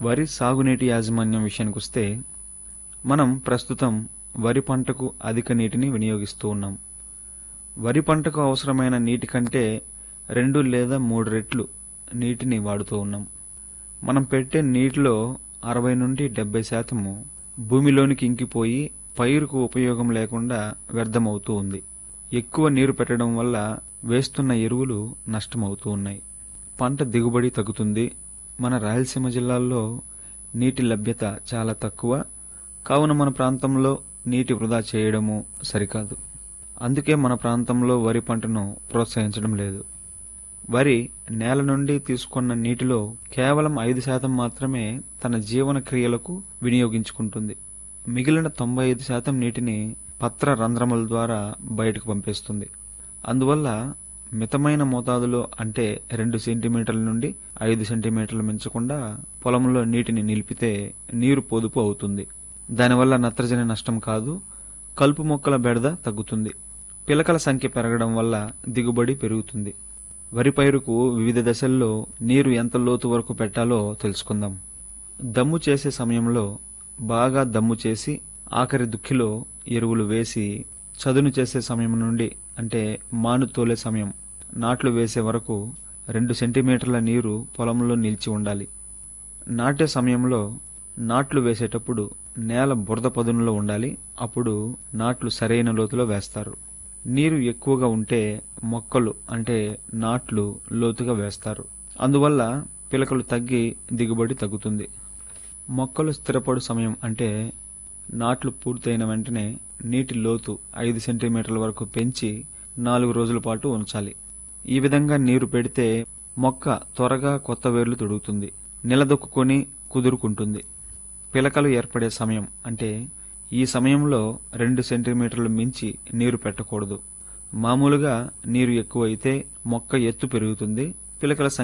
వరి సాగునీటి యాజమాన్యం విషయానికి వస్తే మనం ప్రస్తుతం వరి పంటకు అధిక నీటిని వినియోగిస్తూ ఉన్నాం వరి పంటకు అవసరమైన నీటి కంటే రెండు లేదా మూడు రెట్లు నీటిని వాడుతూ ఉన్నాం మనం పెట్టే నీటిలో అరవై నుండి డెబ్బై శాతము భూమిలోనికి ఇంకిపోయి పైరుకు ఉపయోగం లేకుండా వ్యర్థమవుతూ ఉంది ఎక్కువ నీరు పెట్టడం వల్ల వేస్తున్న ఎరువులు నష్టమవుతూ ఉన్నాయి పంట దిగుబడి తగ్గుతుంది మన రాయలసీమ జిల్లాల్లో నీటి లభ్యత చాలా తక్కువ కావున మన ప్రాంతంలో నీటి వృధా చేయడము సరికాదు అందుకే మన ప్రాంతంలో వరి పంటను ప్రోత్సహించడం లేదు వరి నేల నుండి తీసుకున్న నీటిలో కేవలం ఐదు శాతం మాత్రమే తన జీవన క్రియలకు వినియోగించుకుంటుంది మిగిలిన తొంభై ఐదు శాతం నీటిని పత్ర రంధ్రముల ద్వారా బయటకు పంపిస్తుంది అందువల్ల మితమైన మోతాదులో అంటే రెండు సెంటీమీటర్ల నుండి ఐదు సెంటీమీటర్లు మించకుండా పొలంలో నీటిని నిలిపితే నీరు పొదుపు అవుతుంది దానివల్ల నత్రజని నష్టం కాదు కలుపు మొక్కల బెడద తగ్గుతుంది పిలకల సంఖ్య పెరగడం వల్ల దిగుబడి పెరుగుతుంది వరి పైరుకు వివిధ దశల్లో నీరు ఎంత లోతు వరకు పెట్టాలో తెలుసుకుందాం దమ్ము చేసే సమయంలో బాగా దమ్ము చేసి ఆఖరి దుక్కిలో ఎరువులు వేసి చదును చేసే సమయం నుండి అంటే మాను తోలే సమయం నాట్లు వేసే వరకు రెండు సెంటీమీటర్ల నీరు పొలంలో నిలిచి ఉండాలి నాటే సమయంలో నాట్లు వేసేటప్పుడు నేల బురద పదునులో ఉండాలి అప్పుడు నాట్లు సరైన లోతులో వేస్తారు నీరు ఎక్కువగా ఉంటే మొక్కలు అంటే నాట్లు లోతుగా వేస్తారు అందువల్ల పిలకలు తగ్గి దిగుబడి తగ్గుతుంది మొక్కలు స్థిరపడు సమయం అంటే నాట్లు పూర్తయిన వెంటనే నీటి లోతు ఐదు సెంటీమీటర్ల వరకు పెంచి నాలుగు రోజుల పాటు ఉంచాలి ఈ విధంగా నీరు పెడితే మొక్క త్వరగా కొత్త వేర్లు తొడుగుతుంది నిలదొక్కుని కుదురుకుంటుంది పిలకలు ఏర్పడే సమయం అంటే ఈ సమయంలో రెండు సెంటీమీటర్లు మించి నీరు పెట్టకూడదు మామూలుగా నీరు ఎక్కువైతే మొక్క ఎత్తు పెరుగుతుంది పిలకల సంఖ్య